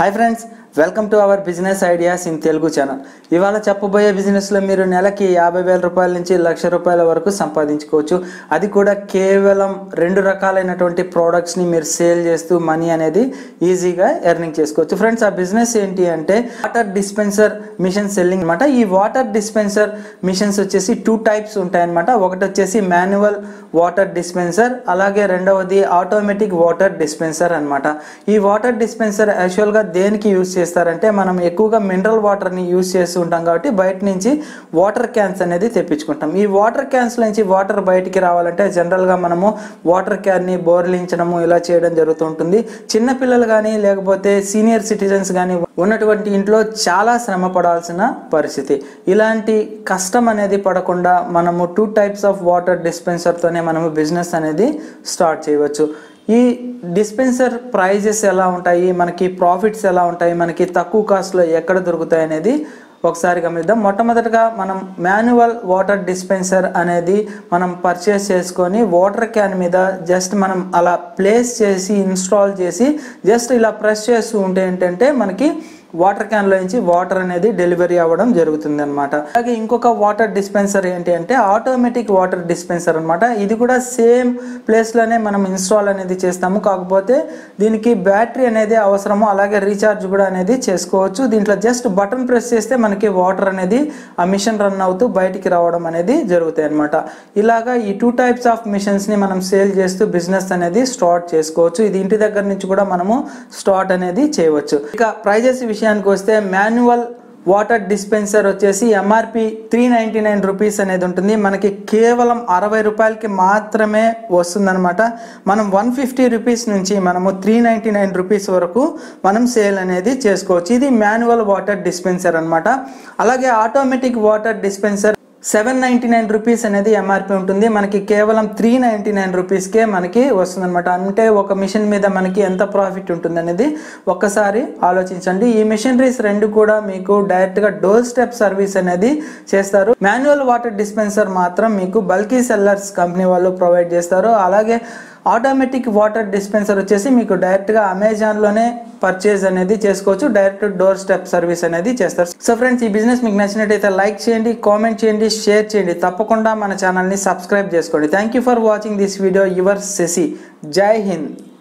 hi friends welcome to our business ideas in Telugu channel ఇవాళ చెప్పబోయే బిజినెస్లో మీరు నెలకి యాభై వేల రూపాయల నుంచి లక్ష రూపాయల వరకు సంపాదించుకోవచ్చు అది కూడా కేవలం రెండు రకాలైనటువంటి ప్రోడక్ట్స్ని మీరు సేల్ చేస్తూ మనీ అనేది ఈజీగా ఎర్నింగ్ చేసుకోవచ్చు ఫ్రెండ్స్ ఆ బిజినెస్ ఏంటి అంటే వాటర్ డిస్పెన్సర్ మిషన్ సెల్లింగ్ అనమాట ఈ వాటర్ డిస్పెన్సర్ మిషన్స్ వచ్చేసి టూ టైప్స్ ఉంటాయన్నమాట ఒకటి వచ్చేసి మాన్యువల్ వాటర్ డిస్పెన్సర్ అలాగే రెండవది ఆటోమేటిక్ వాటర్ డిస్పెన్సర్ అన్నమాట ఈ వాటర్ డిస్పెన్సర్ యాక్చువల్గా దేనికి యూస్ చేస్తారంటే మనం ఎక్కువగా మినరల్ వాటర్ని యూస్ చేస్తూ ఉంటాం కాబట్టి బయట నుంచి వాటర్ క్యాన్స్ అనేది తెప్పించుకుంటాం ఈ వాటర్ క్యాన్స్ నుంచి వాటర్ బయటికి రావాలంటే జనరల్గా మనము వాటర్ క్యాన్ని బోర్లించడము ఇలా చేయడం జరుగుతూ ఉంటుంది చిన్నపిల్లలు కానీ లేకపోతే సీనియర్ సిటిజన్స్ కానీ ఉన్నటువంటి ఇంట్లో చాలా శ్రమ పడాల్సిన పరిస్థితి ఇలాంటి కష్టం అనేది పడకుండా మనము టూ టైప్స్ ఆఫ్ వాటర్ డిస్పెన్సర్తోనే మనము బిజినెస్ అనేది స్టార్ట్ చేయవచ్చు ఈ డిస్పెన్సర్ ప్రైజెస్ ఎలా ఉంటాయి మనకి ప్రాఫిట్స్ ఎలా ఉంటాయి మనకి తక్కువ కాస్ట్లో ఎక్కడ దొరుకుతాయి అనేది ఒకసారి గమనిద్దాం మొట్టమొదటిగా మనం మాన్యువల్ వాటర్ డిస్పెన్సర్ అనేది మనం పర్చేస్ చేసుకొని వాటర్ క్యాన్ మీద జస్ట్ మనం అలా ప్లేస్ చేసి ఇన్స్టాల్ చేసి జస్ట్ ఇలా ప్రెస్ చేస్తూ ఉంటే ఏంటంటే మనకి వాటర్ క్యాన్లో నుంచి వాటర్ అనేది డెలివరీ అవ్వడం జరుగుతుంది అనమాట అలాగే ఇంకొక వాటర్ డిస్పెన్సర్ ఏంటి అంటే ఆటోమేటిక్ వాటర్ డిస్పెన్సర్ అనమాట ఇది కూడా సేమ్ ప్లేస్లోనే మనం ఇన్స్టాల్ అనేది చేస్తాము కాకపోతే దీనికి బ్యాటరీ అనేది అవసరము అలాగే రీఛార్జ్ కూడా అనేది చేసుకోవచ్చు దీంట్లో జస్ట్ బటన్ ప్రెస్ చేస్తే మనకి వాటర్ అనేది ఆ మిషన్ రన్ అవుతూ బయటికి రావడం అనేది జరుగుతాయి అనమాట ఇలాగా ఈ టూ టైప్స్ ఆఫ్ మిషన్స్ని మనం సేల్ చేస్తూ బిజినెస్ అనేది స్టార్ట్ చేసుకోవచ్చు ఇది ఇంటి దగ్గర నుంచి కూడా మనము స్టార్ట్ అనేది చేయవచ్చు ఇక ప్రైజెస్ విషయానికి వస్తే మాన్యువల్ వాటర్ డిస్పెన్సర్ వచ్చేసి MRP three ninety nine rupees అనేది ఉంటుంది మనకి కేవలం అరవై రూపాయలకి మాత్రమే వస్తుందన్నమాట మనం వన్ ఫిఫ్టీ రూపీస్ నుంచి మనము త్రీ నైంటీ నైన్ రూపీస్ వరకు మనం సేల్ అనేది చేసుకోవచ్చు ఇది మాన్యువల్ వాటర్ డిస్పెన్సర్ అనమాట అలాగే automatic water dispenser seven ninety nine rupees అనేది ఎంఆర్పి ఉంటుంది మనకి కేవలం త్రీ నైంటీ నైన్ రూపీస్కే మనకి వస్తుంది అనమాట అంటే ఒక మిషన్ మీద మనకి ఎంత ప్రాఫిట్ ఉంటుంది అనేది ఒక్కసారి ఆలోచించండి ఈ మిషనరీస్ రెండు కూడా మీకు డైరెక్ట్గా డోర్ స్టెప్ సర్వీస్ అనేది చేస్తారు మాన్యువల్ వాటర్ డిస్పెన్సర్ మాత్రం మీకు బల్కీ సెల్లర్స్ కంపెనీ వాళ్ళు ప్రొవైడ్ చేస్తారు అలాగే ఆటోమేటిక్ వాటర్ డిస్పెన్సర్ వచ్చేసి మీకు డైరెక్ట్గా అమెజాన్లోనే పర్చేజ్ అనేది చేసుకోవచ్చు డైరెక్ట్ డోర్ స్టెప్ సర్వీస్ అనేది చేస్తారు సో ఫ్రెండ్స్ ఈ బిజినెస్ మీకు నచ్చినట్టయితే లైక్ చేయండి కామెంట్ చేయండి షేర్ చేయండి తప్పకుండా మన ఛానల్ని సబ్స్క్రైబ్ చేసుకోండి thank you for watching this video your Shashi Jai Hind